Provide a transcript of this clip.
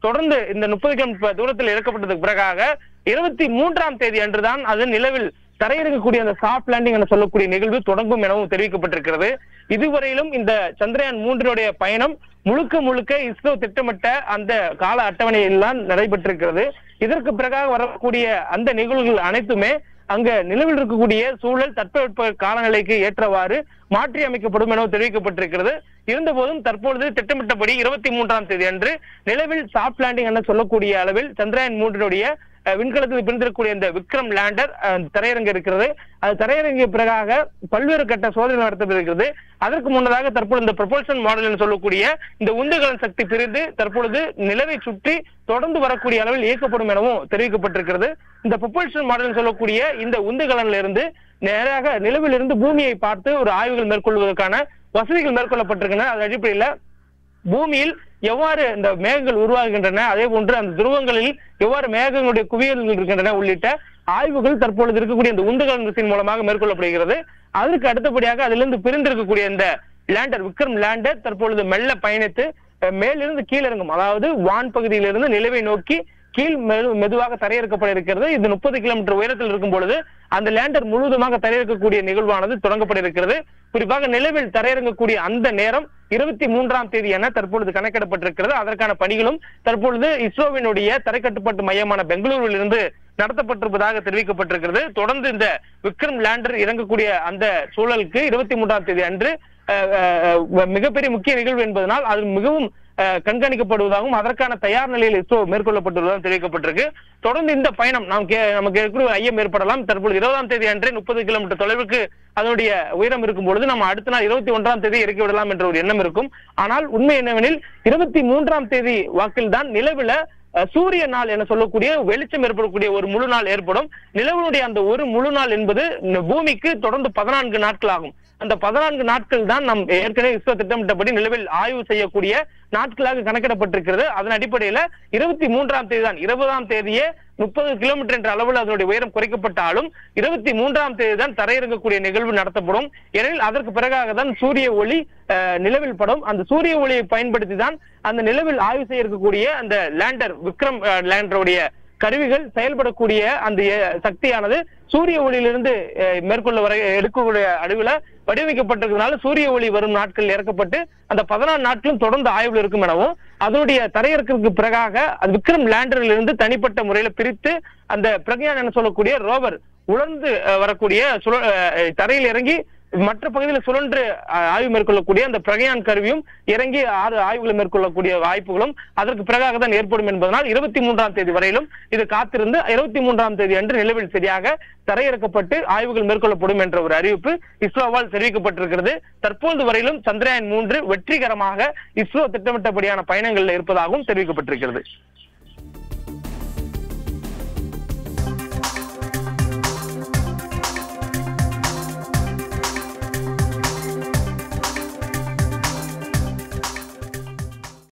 தொடர்ந்து இந்த முப்பது கிலோமீட்டர் தூரத்தில் இறக்கப்பட்டதுக்கு பிறகாக இருபத்தி மூன்றாம் தேதி அன்றுதான் அது நிலவில் தரையிறங்கக்கூடிய அந்த சாஃப்ட் லேண்டிங் என சொல்லக்கூடிய நிகழ்வு தொடங்கும் எனவும் தெரிவிக்கப்பட்டிருக்கிறது இதுவரையிலும் இந்த சந்திரயான் மூன்றினுடைய பயணம் முழுக்க முழுக்க இஸ்ரோ திட்டமிட்ட அந்த கால அட்டவணையில் தான் நடைபெற்றிருக்கிறது இதற்கு பிறகாக வரக்கூடிய அந்த நிகழ்வுகள் அனைத்துமே அங்க நிலவில் இருக்கக்கூடிய சூழல் தட்பவெட்ப காலநிலைக்கு ஏற்றவாறு மாற்றி அமைக்கப்படும் என தெரிவிக்கப்பட்டிருக்கிறது இருந்தபோதும் தற்பொழுது திட்டமிட்டபடி இருபத்தி மூன்றாம் தேதி அன்று நிலவில் சாஃப்ட் லேண்டிங் என சொல்லக்கூடிய அளவில் சந்திரயான் மூன்றினுடைய அஹ், விண்கலத்தில் பிரிந்திருக்கக்கூடிய இந்த விக்ரம் லேண்டர் அஹ், தரையிறங்க இருக்கிறது அது தரையிறங்கிய பிறகாக பல்வேறு கட்ட சோதனை நடத்தப்பட்டிருக்கிறது அதற்கு முன்னதாக தற்பொழுது இந்த ப்ரொபல்ஷன் மாடல் என்று சொல்லக்கூடிய இந்த உந்துகலன் சக்தி பிரிந்து தற்பொழுது நிலவை சுற்றி தொடர்ந்து வரக்கூடிய அளவில் இயக்கப்படும் எனவும் தெரிவிக்கப்பட்டிருக்கிறது இந்த ப்ரொபல்ஷன் மாடல் சொல்லக்கூடிய இந்த உந்துகலன்ல இருந்து நேராக நிலவில் இருந்து பூமியை பார்த்து ஒரு ஆய்வுகள் மேற்கொள்வதற்கான வசதிகள் மேற்கொள்ளப்பட்டிருக்கின்றன அதன் அடிப்படையில பூமியில் எவ்வாறு இந்த மேகங்கள் உருவாகின்றன அதே போன்று அந்த துருவங்களில் எவ்வாறு மேகங்களுடைய குவியல்கள் இருக்கின்றன உள்ளிட்ட ஆய்வுகள் தற்பொழுது இருக்கக்கூடிய இந்த உந்துகலன் மிஷின் மூலமாக மேற்கொள்ளப்படுகிறது அதற்கு அடுத்தபடியாக அதிலிருந்து பிரிந்திருக்கக்கூடிய இந்த லேண்டர் விக்ரம் லேண்டர் தற்பொழுது மெல்ல பயணித்து அஹ், மேலிருந்து கீழிறங்கும் அதாவது வான் பகுதியிலிருந்து நிலவை நோக்கி கீழ் மெது- மெதுவாக தரையிறக்கப்பட இருக்கிறது இது முப்பது கிலோமீட்டர் உயரத்தில் இருக்கும் பொழுது அந்த லேண்டர் முழுவதுமாக தரையிறக்கக்கூடிய நிகழ்வானது தொடங்கப்பட இருக்கிறது குறிப்பாக நிலவில் தரையிறங்கக்கூடிய அந்த நேரம் இருபத்தி மூன்றாம் தேதி என தற்பொழுது கணக்கிடப்பட்டிருக்கிறது அதற்கான பணிகளும் தற்பொழுது இஸ்ரோவினுடைய தரைக்கட்டுப்பாட்டு மையமான பெங்களூருவில் இருந்து நடத்தப்பட்டிருப்பதாக தெரிவிக்கப்பட்டிருக்கிறது தொடர்ந்து இந்த விக்ரம் லேண்டர் இறங்கக்கூடிய அந்த சூழலுக்கு இருபத்தி மூன்றாம் தேதி அன்று அஹ், அஹ், அஹ், மிகப்பெரிய முக்கிய நிகழ்வு என்பதனால் அது மிகவும் அஹ், கண்காணிக்கப்படுவதாகவும் அதற்கான தயார் நிலையில் இஸ்ரோ மேற்கொள்ளப்பட்டுள்ளதாகவும் தெரிவிக்கப்பட்டிருக்கு தொடர்ந்து இந்த பயணம் நாம் கே- நமக்கு இருக்கிற ஒரு ஐயம் ஏற்படலாம் தற்பொழுது இருபதாம் தேதி அன்றே முப்பது கிலோமீட்டர் தொலைவுக்கு அதனுடைய உயரம் இருக்கும் பொழுது நம்ம அடுத்த நாள் இருபத்தி ஒன்றாம் தேதி இறக்கி விடலாம் என்ற ஒரு எண்ணம் இருக்கும் ஆனால் உண்மை என்னவெனில் இருபத்தி மூன்றாம் தேதி வாக்கில் தான் நிலவுல அஹ், சூரிய நாள் என சொல்லக்கூடிய வெளிச்சம் ஏற்படக்கூடிய ஒரு முழு நாள் ஏற்படும் நிலவனுடைய அந்த ஒரு முழு நாள் என்பது இந்த பூமிக்கு தொடர்ந்து பதினான்கு நாட்கள் ஆகும் அந்த பதினான்கு நாட்கள் தான் நம் ஏற்கனவே இஸ்ரோ திட்டமிட்டபடி நிலவில் ஆய்வு செய்யக்கூடிய நாட்களாக கணக்கிடப்பட்டிருக்கிறது அதன் அடிப்படையில இருபத்தி மூன்றாம் தேதி தான் இருபதாம் தேதியே முப்பது கிலோமீட்டர் என்ற அளவில் அதனுடைய உயரம் குறைக்கப்பட்டாலும் இருபத்தி மூன்றாம் தேதி தான் தரையிறங்கக்கூடிய நிகழ்வு நடத்தப்படும் ஏனெனில் அதற்கு பிறகாக தான் சூரிய ஒளி அஹ், நிலவில் படும் அந்த சூரிய ஒளியை பயன்படுத்தி தான் அந்த நிலவில் ஆய்வு செய்ய இருக்கக்கூடிய அந்த லேண்டர் விக்ரம் அஹ், லேண்டருடைய கருவிகள் செயல்படக்கூடிய அந்த அஹ், சக்தியானது சூரிய ஒளியிலிருந்து அஹ், மேற்கொள்ள வர எடுக்கக்கூடிய அணுகுல வடிவமைக்கப்பட்டிருக்கிறதுனால சூரிய ஒளி வரும் நாட்கள் இறக்கப்பட்டு அந்த பதினாறு நாட்களும் தொடர்ந்து ஆய்வில் இருக்கும் எனவும் அதனுடைய தரையிறக்கிறதுக்கு பிறகாக அது விக்ரம் லேண்டரில் இருந்து தனிப்பட்ட முறையில பிரித்து அந்த பிரக்யான் என சொல்லக்கூடிய ரோவர் உலர்ந்து அஹ், வரக்கூடிய சுழ அஹ், தரையில் இறங்கி மற்ற பகுதியில் சுழன்று அஹ், ஆய்வு மேற்கொள்ளக்கூடிய அந்த பிரகயான் கருவியும் இறங்கி ஆறு ஆய்வுகளை மேற்கொள்ளக்கூடிய வாய்ப்புகளும் அதற்கு பிறகாக தான் ஏற்படும் என்பதனால் இருபத்தி மூன்றாம் தேதி வரையிலும் இது காத்திருந்து இருபத்தி மூன்றாம் தேதி அன்று நிலவில் சரியாக தரையிறக்கப்பட்டு ஆய்வுகள் மேற்கொள்ளப்படும் என்ற ஒரு அறிவிப்பு இஸ்ரோவால் தெரிவிக்கப்பட்டிருக்கிறது தற்போது வரையிலும் சந்திரயான் மூன்று வெற்றிகரமாக இஸ்ரோ திட்டமிட்டபடியான பயணங்களில் இருப்பதாகவும் தெரிவிக்கப்பட்டிருக்கிறது